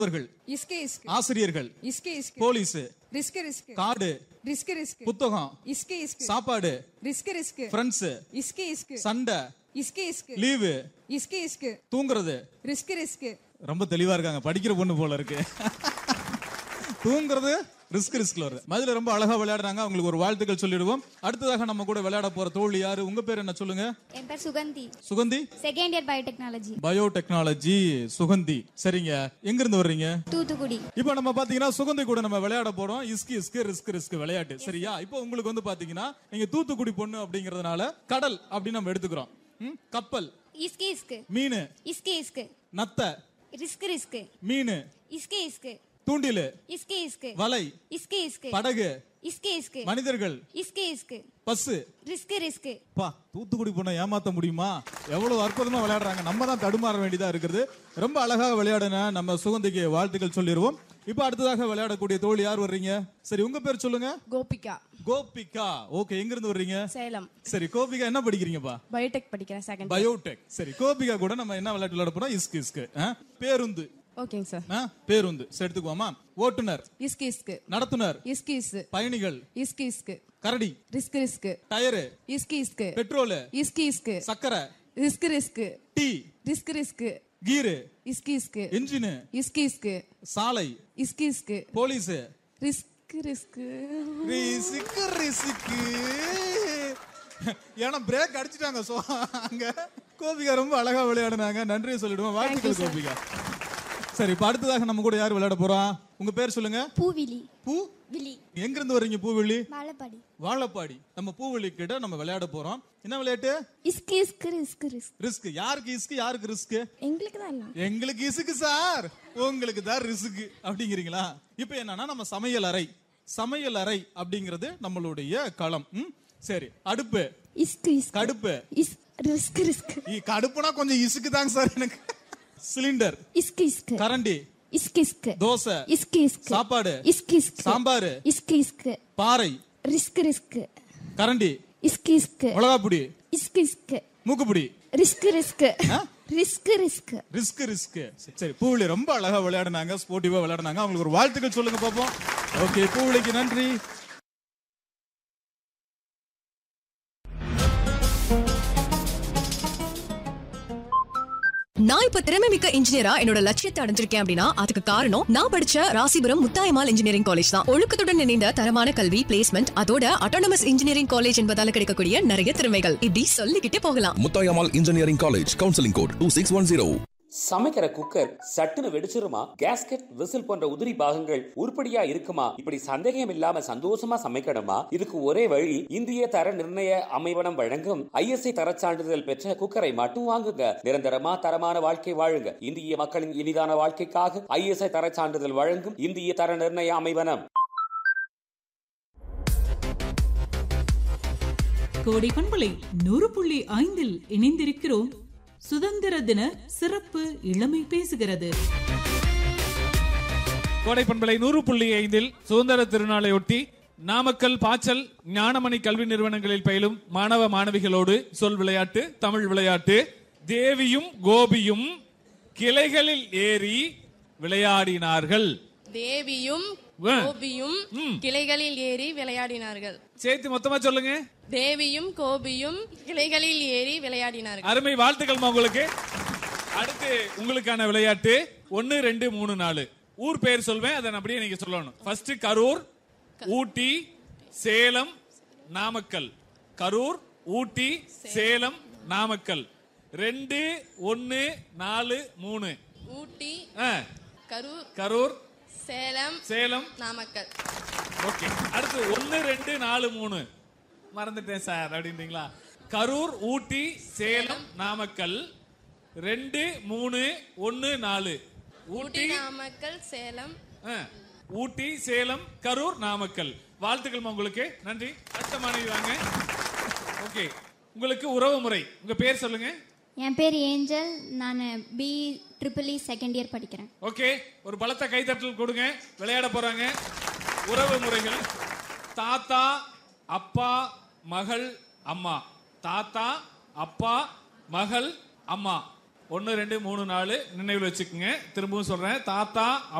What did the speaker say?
அவர்கள் इसके इसके ஆசிரியர்கள் इसके इसके போலீஸ் रिस्क रिस्क காடு रिस्क रिस्क புத்தகம் इसके इसके சாப்பாடு रिस्क रिस्क ஃப்ரெண்ட்ஸ் इसके इसके சண்டை इसके इसके லீவு इसके इसके தூங்குறது रिस्क रिस्क ரொம்ப தெளிவா இருக்காங்க படிக்கிற பொண்ணு போல இருக்கு தூங்குறது ரிஸ்க் ரிஸ்க்ல வருது மதுல ரொம்ப அழகா விளையாடுறாங்க அவங்களுக்கு ஒரு வாழ்த்துக்கள் சொல்லிடுவோம் அடுத்ததாக நம்ம கூட விளையாட போற தோழி யாரு உங்க பேர் என்ன சொல்லுங்க என் பேர் Suganthi Suganthi second year biotechnology biotechnology Suganthi சரிங்க எங்க இருந்து வர்றீங்க தூத்துக்குடி இப்போ நம்ம பாத்தீங்கன்னா சுகந்தி கூட நம்ம விளையாட போறோம் இஸ்கி இஸ்கு ரிஸ்க் ரிஸ்க் விளையாட்டு சரியா இப்போ உங்களுக்கு வந்து பாத்தீங்கன்னா நீங்க தூத்துக்குடி பொண்ணு அப்படிங்கறதுனால கடல் அப்படின்னு நம்ம எடுத்துக்கிறோம் ம், கப்பல் இஸ்கே இஸ்கு மீன் இஸ்கே இஸ்கு நத்தை ரிஸ்க் ரிஸ்க் மீன் இஸ்கே இஸ்கு தூண்டிலு இஸ்கே இஸ்கு வலை இஸ்கே இஸ்கு படகு இஸ்கே இஸ்கு மனிதர்கள் இஸ்கே இஸ்கு பஸ்ஸு ரிஸ்க் ரிஸ்க் பா தூத்துக்குடி பொண்ணை ஏமாத்த முடியுமா எவ்வளவு அற்புதமா விளையாடுறாங்க நம்ம தான் தடுமாற வேண்டியதா இருக்குது ரொம்ப அழகாக விளையாடுன நம்ம சுகந்திக்கு வாழ்த்துக்கள் சொல்லிடுவோம் இப்போ அடுத்ததாக விளையாடக்கூடிய தோழி யார் வர்றீங்க சரி உங்க பேர் சொல்லுங்க கோபிகா கோபிகா ஓகே எங்க இருந்து வர்றீங்க சேலம் சரி கோபிகா என்ன படிக்கிறீங்கப்பா பயோடெக் படிக்கிறேன் செகண்ட் பயோடெக் சரி கோபிகா கூட நம்ம என்ன விளையாட்டு விளையாட போறோம் இஸ்கு இஸ்கு ஆ? பேருந்து ஓகேங்க சார் ஆ? பேருந்து சரி எடுத்துக்குவோமா ஓட்டுநர் இஸ்கு இஸ்கு நடத்துனர் இஸ்கு இஸ்கு பயணிகள் இஸ்கு இஸ்கு கரடி ரிஸ்க் ரிஸ்க் டயரு இஸ்கு இஸ்கு பெட்ரோல் இஸ்கு இஸ்கு சக்கரை risk risk tea risk risk கீரு இஸ்கு இஸ்கு இன்ஜினு இஸ்கு இஸ்கு சாலை இஸ்கு இஸ்கு போலீஸ் ரிஸ்க் ரிஸ்க் ரிசுக்கு ரிசுக்கு ஏன்னா பிரேக் அடிச்சிட்டாங்க சோ அங்க கோபிகா ரொம்ப அழகா விளையாடுனாங்க நன்றியை சொல்லிடுவோம் வாழ்த்துக்கள் கோபிகா சரி இப்ப அடுத்ததாக நம்ம கூட யார் விளையாட போறா உங்க பேர் சொல்லுங்க பூவிலி பூ விழி எங்க இருந்து வர்றீங்க பூவெள்ளி வாழப்பாடி வாழப்பாடி நம்ம பூவெள்ளி கிட்ட நம்ம விளையாட போறோம் என்ன விளையாட்டு இஸ்கு இஸ்கு ரிஸ்க் ரிஸ்க் ரிஸ்க் யாருக்கு இஸ்க் யாருக்கு ரிஸ்க் எங்களுக்கு தான் எல்லாம் எங்களுக்கு இசுக்கு சார் உங்களுக்கு தான் ரிசுக்கு அப்படிங்கிறீங்களா இப்போ என்னன்னா நம்ம சமையல் அறை சமையல் அறை அப்படிங்கிறது நம்மளுடைய களம் ம்? சரி அடுப்பு இஸ்கு இஸ்கு கடுப்பு இஸ் ரிஸ்க் ரிஸ்க் இ- கடுப்புனா கொஞ்சம் இசுக்கு தாங்க சார் எனக்கு சிலிண்டர் இஸ்கு இஸ்கு கரண்டி இஸ்கு இஸ்கு தோசை இஸ்கு இஸ்கு சாப்பாடு இஸ்கு இஸ்கு சாம்பாரு இஸ்கு இஸ்கு பாறை ரிஸ்க் ரிஸ்க் கரண்டி இஸ்கு இஸ்கு மிளகாப்புடி இஸ்கு இஸ்கு மூக்குப்புடி risk risk risk risk risk risk சரி பூவிளி ரொம்ப அழகா விளையாடுனாங்க ஸ்போர்ட்டிவா விளையாடுனாங்க அவங்களுக்கு ஒரு வாழ்த்துக்கள் சொல்லுங்க பாப்போம் ஓகே பூவிளிக்கு நன்றி நான் இப்ப திறமை மிக்க இன்ஜினியரா என்னோட லட்சியத்தை அடைஞ்சிருக்கேன் அப்படின்னா அதுக்கு காரணம் நான் படிச்ச ராசிபுரம் முத்தாயமால் இன்ஜினியரிங் காலேஜ் தான் ஒழுக்கத்துடன் இணைந்த தரமான கல்வி பிளேஸ்மெண்ட் அதோட அட்டானமஸ் இன்ஜினியரிங் காலேஜ் என்பதால கிடைக்கக்கூடிய நிறைய திறமைகள் இப்படி சொல்லிக்கிட்டே போகலாம் Muthayammal engineering college counselling code two six one zero சமைக்கிற குக்கர் சட்டுன்னு வெடிச்சிருமா கேஸ்கெட் விசில் போன்ற உதிரி பாகங்கள் உருப்படியா இருக்குமா இப்படி சந்தேகம் இல்லாம சந்தோஷமா சமைக்கணுமா இதுக்கு ஒரே வழி இந்திய தர நிர்ணய அமைவனம் வழங்கும் ஐஎஸ்ஐ தரச் சான்றிதழ் பெற்ற குக்கரை மட்டும் வாங்குங்க நிரந்தரமா தரமான வாழ்க்கை வாழுங்க இந்திய மக்களின் இனிதான வாழ்க்கைக்காக ஐஎஸ்ஐ தரச் சான்றிதழ் வழங்கும் இந்திய தர நிர்ணய அமைவனம் கோடை பண்பலை நூறு புள்ளி ஐந்தில் இணைந்திருக்கிறோம் சுதந்திர தின சிறப்பு இளமை பேசுகிறது கோடை பண்பலை நூறு புள்ளி ஐந்தில் சுதந்திர திருநாளையொட்டி நாமக்கல் பாச்சல் ஞானமணி கல்வி நிறுவனங்களில் பயிலும் மாணவ மாணவிகளோடு சொல் விளையாட்டு தமிழ் விளையாட்டு தேவியும் கோபியும் கிளைகளில் ஏறி விளையாடினார்கள் தேவியும் ஆ. கோபியும் ம். கிளைகளில் ஏறி விளையாடினார்கள் சேர்த்து மொத்தமா சொல்லுங்க தேவியும் கோபியும் கிளைகளில் ஏறி விளையாடினார்கள் அருமை வாழ்த்துக்கள்மா உங்களுக்கு அடுத்து உங்களுக்கான விளையாட்டு ஒன்னு ரெண்டு மூணு நாலு ஊர் பெயர் சொல்வேன் அதை அப்படியே நீங்க சொல்லணும் ஃபர்ஸ்ட் கரூர் ஊட்டி சேலம் நாமக்கல் கரூர் ஊட்டி சேலம் நாமக்கல் ரெண்டு ஒன்னு நாலு மூணு ஊட்டி ஆ, கரூர் கரூர் சேலம் சேலம் நாமக்கல் ஓகே அடுத்து ஒன்னு ரெண்டு நாலு மூணு மறந்துட்டேன் சார் அப்படின்றீங்களா கரூர் ஊட்டி சேலம் நாமக்கல் ரெண்டு மூணு ஒன்னு நாலு ஊட்டி ஊட்டி நாமக்கல் சேலம் ஆ, ஊட்டி சேலம் கரூர் நாமக்கல் வாழ்த்துக்கள் உங்களுக்கு நன்றி அடுத்த மாணவி வாங்க ஓகே உங்களுக்கு உறவு முறை உங்க பேர் சொல்லுங்க என் பேர் ஏஞ்சல் நான் B triple E second year படிக்கிறேன் ஓகே ஒரு பலத்த கைத்தட்டல் கொடுங்க விளையாட போறாங்க உறவு முறைகள் தாத்தா அப்பா மகள் அம்மா தாத்தா அப்பா மகள் அம்மா ஒன்னு ரெண்டு மூணு நாலு நினைவில் வச்சுக்கோங்க திரும்பவும் சொல்றேன் தாத்தா